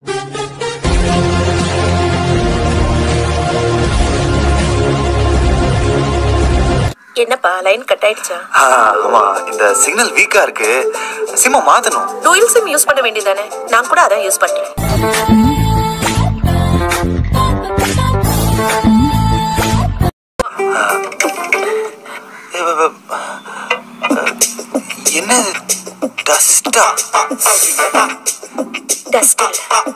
என்னப்பா line cut ஆயிடுச்சா ஆ, ஆமா இந்த சிக்னல் வீக்கா இருக்கு சிம்ம மாத்தணும் டூயல் சிம் யூஸ் பண்ண வேண்டியதானே நான் கூட அதான் யூஸ் பண்றேன் ஏ, வ- வ- என்ன டஸ்டா டஸ்ட்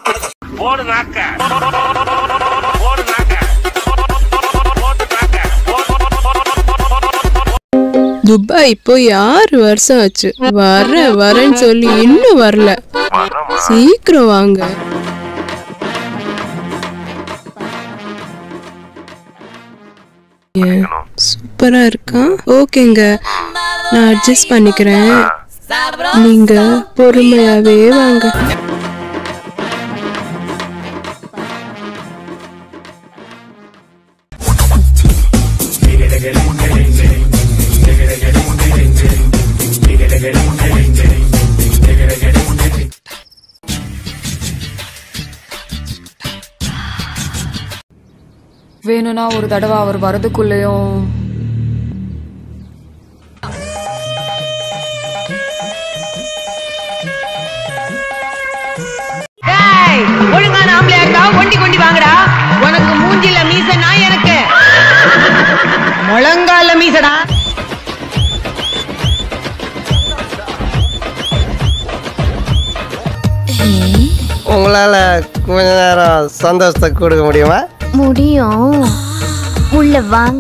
துபாய் போய் ஆறு வருஷம் ஆச்சு வர வரேன்னு சொல்லி இன்னும் வரல சீக்கிரம் வாங்க ஏன், சூப்பரா இருக்கா ஓகேங்க நான் அட்ஜஸ்ட் பண்ணிக்கிறேன் நீங்க பொறுமையாவே வாங்க வேணும்னா ஒரு தடவை அவர் வரதுக்குள்ளேயும் டேய், ஒழுங்கான ஆம்பளையா இருக்கா ஒண்டி கொண்டி வாங்கடா உனக்கு மூஞ்சில மீச நான் எனக்கு முழங்கால மீசடா உங்களால கொஞ்ச நேரம் சந்தோஷத்தை கொடுக்க முடியுமா முடியும் உள்ள வாங்க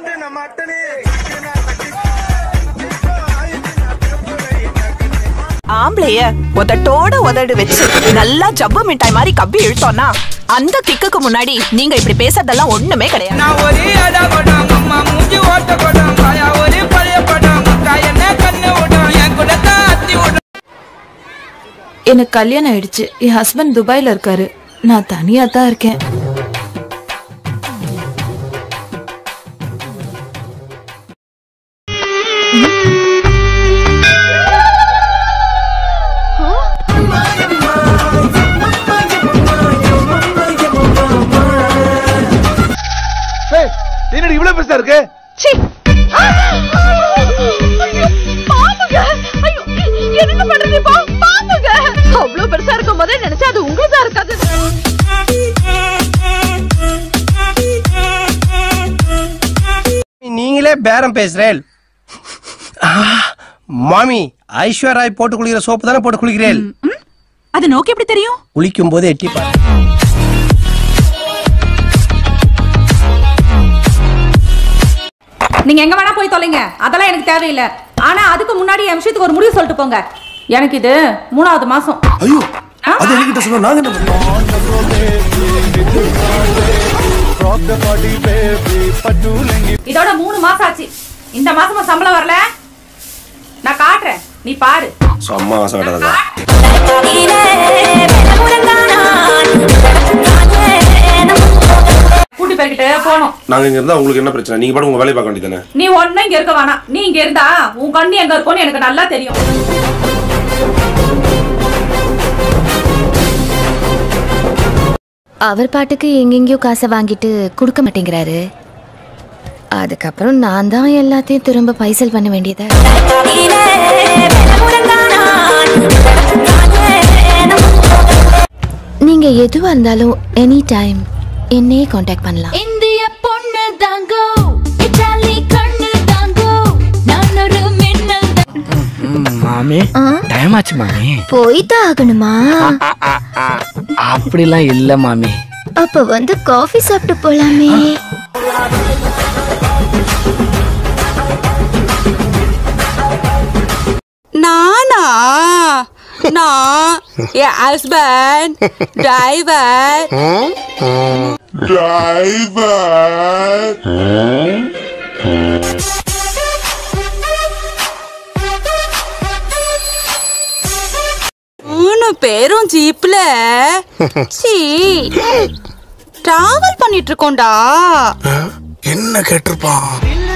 ஆம்பளைய உதட்டோட உதடு வச்சு நல்லா ஜவ்வு மிட்டாய் மாதிரி கப்பி இழுத்தோம்னா அந்த கிக்குக்கு முன்னாடி நீங்க இப்படி பேசுறதெல்லாம் ஒண்ணுமே கிடையாது நான் ஒரே அடா படம் அம்மா மூஞ்சி ஓட்ட படம் காயா ஒரே பழைய படம் அக்கா என்ன கண்ணு விடும் என் கூட தான் அத்தி விடும் எனக்கு கல்யாணம் ஆயிடுச்சு என் ஹஸ்பண்ட் துபாயில இருக்காரு நான் தனியா தான் இருக்கேன் என்னடி இவ்வளவு பெருசா இருக்கு என்ன பண்றது பாம்புங்க அவ்வளவு பெருசா இருக்கும் போதே நினைச்சா அது உங்களுதா இருக்காது நீங்களே பேரம் பேசுறேன் ஆ, மாமி ஐஸ்வர்யாய் போட்டு குளிக்கிற சோப்பு தானே போட்டு குளிக்கிறேன் அது நோக்கி எப்படி தெரியும் குளிக்கும் போது எட்டி பாரு நீங்க எங்க வேணா போய் தொலைங்க அதெல்லாம் எனக்கு தேவையில்லை ஆனா அதுக்கு முன்னாடி என் விஷயத்துக்கு ஒரு முடிவு சொல்லிட்டு போங்க எனக்கு இது மூணாவது மாசம் ஐயோ அது என்கிட்ட சொல்ல நாங்க என்ன பண்ணோம் இதோட மூணு மாசம் ஆச்சு இந்த மாசமா சம்பளம் வரல நான் காட்டுறேன் நீ பாரு சும்மா வாசம் விடாதா கூட்டி போய்கிட்டு போகணும் நாங்க இங்க இருந்தா உங்களுக்கு என்ன பிரச்சனை நீங்க பாட்டு உங்க வேலையை பார்க்க வேண்டியதானே நீ ஒன்னும் இங்க இருக்க வேணாம் நீ இங்க இருந்தா உன் கண்ணு எங்க இருக்கும்னு எனக்கு நல்லா தெரியும் அவர் பாட்டுக்கு எங்கெங்கயோ காசை வாங்கிட்டு கொடுக்க மாட்டேங்கிறாரு அதுக்கப்புறம் நான் தான் எல்லாத்தையும் திரும்ப பைசல் பண்ண வேண்டியதா நீங்க எதுவா இருந்தாலும் எனி டைம் என்னையே காண்டாக்ட் பண்ணலாம் இந்திய பொண்ணு தாங்கோ இட்டாலி கண்ணு தாங்கோ நான் ஒரு மின்னல் மாமி டைம் ஆச்சு மாமி போய்தான் ஆகணுமா அப்படிலாம் இல்ல மாமி அப்ப வந்து காஃபி சாப்பிட்டு போலாமே நானா நான் என் ஹஸ்பண்ட் டிரைவர் மூணு பேரும் ஜீப்ல சீ டிராவல் பண்ணிட்டு இருக்கோம்டா என்ன கேட்டிருப்பான்